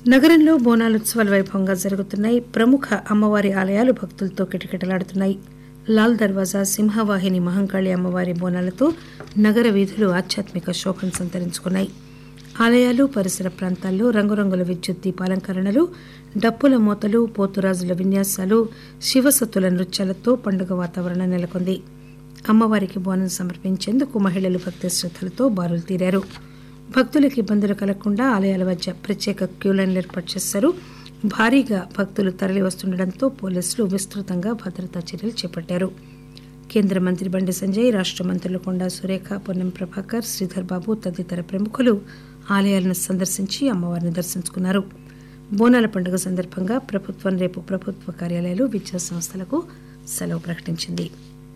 నగరంలో బోనాలుత్సవాలు వైభవంగా జరుగుతున్నాయి ప్రముఖ అమ్మవారి ఆలయాలు భక్తులతో కిటకిటలాడుతున్నాయి లాల్ దర్వాజా సింహవాహిని మహంకాళి అమ్మవారి బోనాలతో నగర వీధులు ఆధ్యాత్మిక శోభను సంతరించుకున్నాయి ఆలయాలు పరిసర ప్రాంతాల్లో రంగురంగుల విద్యుత్ దీపాలంకరణలు డప్పుల మూతలు పోతురాజుల విన్యాసాలు శివసత్తుల నృత్యాలతో పండుగ వాతావరణం నెలకొంది అమ్మవారికి బోనం సమర్పించేందుకు మహిళలు భక్తి శ్రద్దలతో బారులు తీరారు భక్తులకు ఇబ్బందులు కలగకుండా ఆలయాల మధ్య ప్రత్యేక క్యూలైన్లు ఏర్పాటు చేశారు భారీగా భక్తులు తరలి వస్తుండటంతో పోలీసులు విస్తృతంగా భద్రతా చర్యలు చేపట్టారు కేంద్ర మంత్రి బండి సంజయ్ రాష్ట మంత్రులు కొండా సురేఖ పొన్నం ప్రభాకర్ శ్రీధర్ బాబు తదితర ప్రముఖులు ఆలయాలను సందర్శించి అమ్మవారిని దర్శించుకున్నారు బోనాల పండుగ సందర్భంగా ప్రభుత్వం రేపు ప్రభుత్వ కార్యాలయాలు విద్యా సంస్థలకు సెలవు ప్రకటించింది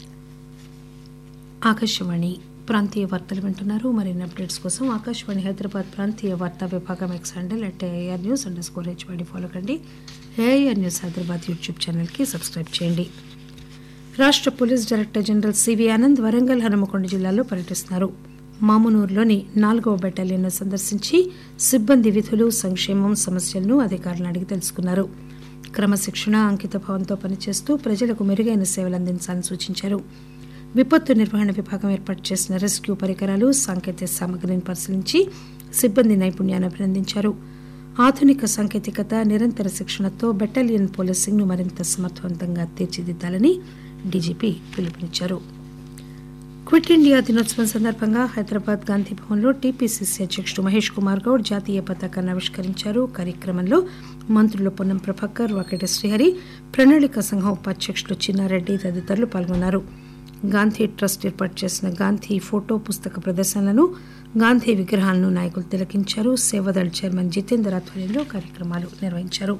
ఆకాశవాణి ప్రాంతీయ వార్తలు వింటున్నారు మరిన్ని అప్డేట్స్ కోసం ఆకాశవాణి హైదరాబాద్ ప్రాంతీయ వార్తా విభాగం X handle at AIR news underscore HYD follow కండి ఏఐఆర్ న్యూస్ హైదరాబాద్ యూట్యూబ్ ఛానల్కి సబ్స్క్రైబ్ చేయండి రాష్ట police director general CV Anand Warangal Hanumakonda జిల్లాలో పర్యటిస్తున్నారు మామునూరులోని నాలుగవ బెటాలియన్ను సందర్శించి సిబ్బంది విధులు సంక్షేమం సమస్యలను అధికారులను అడిగి తెలుసుకున్నారు క్రమశిక్షణ అంకితభావంతో పనిచేస్తూ ప్రజలకు మెరుగైన సేవలు అందించాలని సూచించారు విపత్తు నిర్వహణ విభాగం ఏర్పాటు చేసిన రెస్క్యూ పరికరాలు సాంకేతిక సామగ్రిని పరిశీలించి సిబ్బంది నైపుణ్యాన్ని అభినందించారు ఆధునిక సాంకేతికత నిరంతర శిక్షణతో బెటాలియన్ పోలీసింగ్ ను మరింత సమర్థవంతంగా తీర్చిదిద్దాలని డీజీపీ పిలుపునిచ్చారు క్విట్ ఇండియా దినోత్సవం సందర్భంగా హైదరాబాద్ గాంధీ భవన్లో టీపీసీసీ అధ్యక్షుడు మహేష్ కుమార్ గౌడ్ జాతీయ పతాకాన్ని ఆవిష్కరించారు కార్యక్రమంలో మంత్రులు పొన్నం ప్రభాకర్ వాకిటి శ్రీహరి ప్రణాళిక సంఘం ఉపాధ్యక్షులు చిన్నారెడ్డి తదితరులు పాల్గొన్నారు గాంధీ ట్రస్ట్ ఏర్పాటు చేసిన గాంధీ ఫోటో పుస్తక ప్రదర్శనలను గాంధీ విగ్రహాలను నాయకులు తిలకించారు సేవాదళ్ చైర్మన్ జితేందర్ ఆధ్వర్యంలో కార్యక్రమాలు నిర్వహించారు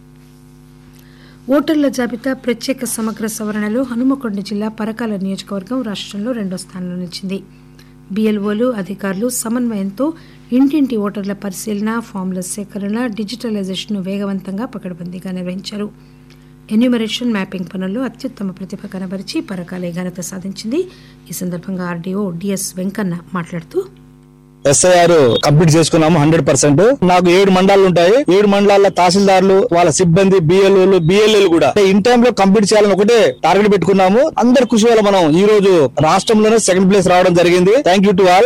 ఓటర్ల జాబితా ప్రత్యేక సమగ్ర సవరణలో హనుమకొండ జిల్లా పరకాల నియోజకవర్గం రాష్టంలో రెండో స్థానంలో నిలిచింది బీఎల్ఓలు అధికారులు సమన్వయంతో ఇంటింటి ఓటర్ల పరిశీలన ఫామ్ల సేకరణ డిజిటలైజేషన్ వేగవంతంగా పకడ్బందీగా నిర్వహించారు ఎన్యూమరేషన్ మ్యాపింగ్ పనుల్లో అత్యుత్తమ ప్రతిభ కనబరిచి పరకాలే ఘనత సాధించింది ఈ సందర్భంగా ఆర్డీఓ డిఎస్ వెంకన్న మాట్లాడుతూ ఎస్ఐఆర్ కంప్లీట్ చేసుకున్నాము హండ్రెడ్ పర్సెంట్ నాకు ఏడు మండలాలు ఉంటాయి ఏడు మండలాల తహసీల్దార్లు వాళ్ళ సిబ్బంది బిఎల్ఓలు బిఎల్ఏలు కూడా ఇన్ టైమ్ లో కంప్లీట్ చేయాలని ఒకటే టార్గెట్ పెట్టుకున్నాము అందరి కృషి వల్ల మనం ఈ రోజు రాష్ట్రంలోనే సెకండ్ ప్లేస్ రావడం జరిగింది థ్యాంక్ యూ టు ఆల్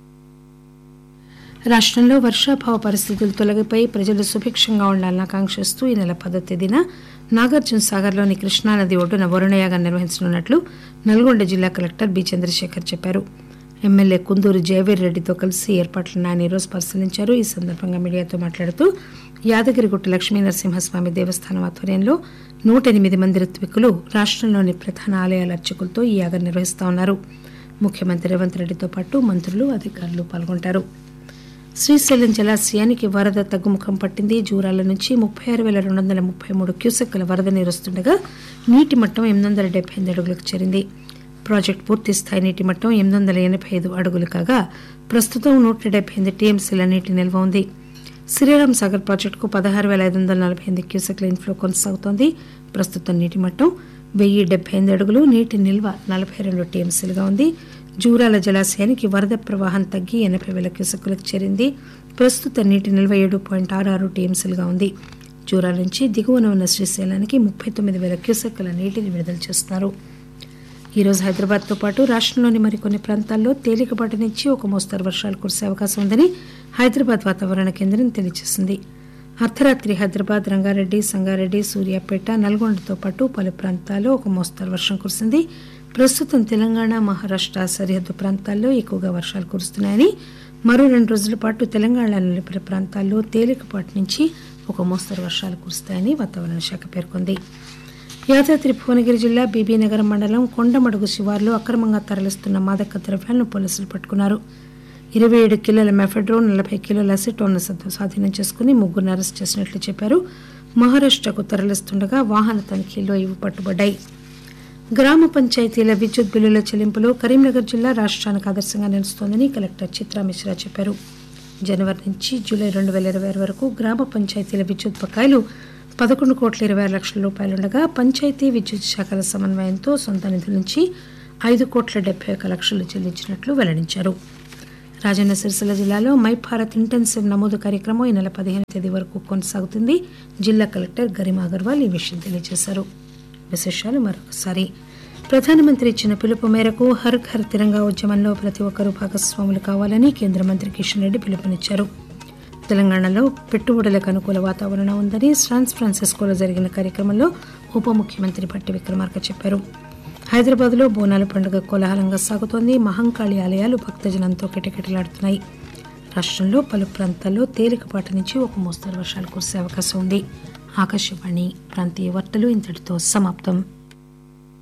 రాష్టంలో వర్షాభావ పరిస్థితులు తొలగిపోయి ప్రజలు సుభిక్షంగా ఉండాలని ఆకాంక్షిస్తూ ఈ నెల పదో తేదీన నాగార్జున సాగర్లోని కృష్ణానది ఒడ్డున వరుణయాగం నిర్వహించనున్నట్లు నల్గొండ జిల్లా కలెక్టర్ బి చంద్రశేఖర్ చెప్పారు ఎమ్మెల్యే కుందూరు జయవీర్ రెడ్డితో కలిసి ఏర్పాట్లను ఆయన ఈరోజు పరిశీలించారు ఈ సందర్భంగా మీడియాతో మాట్లాడుతూ యాదగిరిగుట్ట లక్ష్మీ నరసింహస్వామి దేవస్థానం ఆధ్వర్యంలో నూట ఎనిమిది మంది ఋత్వికులు రాష్టంలోని ప్రధాన ఆలయాల అర్చకులతో ఈ యాగం నిర్వహిస్తా ఉన్నారు ముఖ్యమంత్రి రేవంత్ రెడ్డితో పాటు మంత్రులు అధికారులు పాల్గొంటారు శ్రీశైలం జలాశయానికి వరద తగ్గుముఖం పట్టింది జూరాల నుంచి ముప్పై ఆరు వేల రెండు వందల ముప్పై మూడు క్యూసెక్కుల వరద నీరు వస్తుండగా నీటి మట్టం ఎనిమిది వందల డెబ్బై ఎనిమిది అడుగులకు చేరింది ప్రాజెక్టు పూర్తి స్థాయి నీటి మట్టం ఎనిమిది వందల ఎనభై ఐదు అడుగులు కాగా ప్రస్తుతం నూట డెబ్బై ఎనిమిది టీఎంసీల నీటి నిల్వ ఉంది శ్రీరామ్ సాగర్ ప్రాజెక్టుకు పదహారు వేల ఐదు వందల నలభై ఎనిమిది క్యూసెక్ల ఇన్ఫ్లో కొనసాగుతోంది ప్రస్తుతం నీటి మట్టం వెయ్యి డెబ్బై ఎనిమిది అడుగులు నీటి నిల్వ నలభై రెండు టీఎంసీలుగా ఉంది జూరాల జలాశయానికి వరద ప్రవాహం తగ్గి ఎనభై వేల క్యూసెక్కులకు చేరింది ప్రస్తుత నీటి నిల్వ ఏడు పాయింట్ ఆరు ఆరు టీఎంసీలుగా ఉంది జూరాల నుంచి దిగువన ఉన్న శ్రీశైలానికి ముప్పై తొమ్మిది వేల క్యూసెక్కుల నీటిని విడుదల చేస్తున్నారు ఈరోజు హైదరాబాద్తో పాటు రాష్టంలోని మరికొన్ని ప్రాంతాల్లో తేలికపాటి నుంచి ఒక మోస్తరు వర్షాలు కురిసే అవకాశం ఉందని హైదరాబాద్ వాతావరణ కేంద్రం తెలియజేసింది అర్ధరాత్రి హైదరాబాద్ రంగారెడ్డి సంగారెడ్డి సూర్యాపేట నల్గొండతో పాటు పలు ప్రాంతాల్లో ఒక మోస్తరు వర్షం కురిసింది ప్రస్తుతం తెలంగాణ మహారాష్ట సరిహద్దు ప్రాంతాల్లో ఎక్కువగా వర్షాలు కురుస్తున్నాయని మరో రెండు రోజుల పాటు తెలంగాణలోని పలు ప్రాంతాల్లో తేలికపాటి నుంచి ఒక మోస్తరు వర్షాలు కురుస్తాయని వాతావరణ శాఖ పేర్కొంది యాదాద్రి భువనగిరి జిల్లా బీబీనగరం మండలం కొండమడుగు శివార్లో అక్రమంగా తరలిస్తున్న మాదక ద్రవ్యాలను పోలీసులు పట్టుకున్నారు ఇరవై ఏడు కిలోల మెఫెడ్రోన్ నలభై కిలోల అసిటోన్ స్వాధీనం చేసుకుని ముగ్గురిని అరెస్ట్ చేసినట్లు చెప్పారు మహారాష్టకు తరలిస్తుండగా వాహన తనిఖీల్లో ఇవి పట్టుబడ్డాయి గ్రామ పంచాయతీల విద్యుత్ బిల్లుల చెల్లింపులో కరీంనగర్ జిల్లా రాష్ట్రానికి ఆదర్శంగా నిలుస్తోందని కలెక్టర్ చిత్రా మిశ్రా చెప్పారు జనవరి నుంచి జూలై రెండు వేల ఇరవై ఆరు వరకు గ్రామ పంచాయతీల విద్యుత్ బకాయిలు పదకొండు కోట్ల ఇరవై ఆరు లక్షల రూపాయలుండగా పంచాయతీ విద్యుత్ శాఖల సమన్వయంతో సొంత నిధుల నుంచి ఐదు కోట్ల డెబ్బై ఒక్క లక్షలు చెల్లించినట్లు వెల్లడించారు రాజన్న సిరిసిల్ల జిల్లాలో మై భారత్ ఇంటెన్సివ్ నమోదు కార్యక్రమం ఈ నెల పదిహేను తేదీ వరకు కొనసాగుతుంది జిల్లా కలెక్టర్ గరిమా అగర్వాల్ ఈ విషయం తెలియజేశారు విశేషాలు మరొకసారి ప్రధానమంత్రి ఇచ్చిన పిలుపు మేరకు హర్ ఘర్ తిరంగా ఉద్యమంలో ప్రతి ఒక్కరూ భాగస్వాములు కావాలని కేంద్ర మంత్రి కిషన్ రెడ్డి పిలుపునిచ్చారు తెలంగాణలో పెట్టుబడులకు అనుకూల వాతావరణం ఉందని శాన్ ఫ్రాన్సిస్కోలో జరిగిన కార్యక్రమంలో ఉప ముఖ్యమంత్రి భట్టి విక్రమార్క చెప్పారు హైదరాబాద్లో బోనాల పండుగ కోలాహలంగా సాగుతోంది మహంకాళి ఆలయాలు భక్తజనంతో కిటకిటలాడుతున్నాయి రాష్ట్రంలో పలు ప్రాంతాల్లో తేలికపాటి నుంచి ఒక మోస్తరు వర్షాలు కురిసే అవకాశం ఉంది ఆకాశవాణి ప్రాంతీయ వార్తలు ఇంతటితో సమాప్తం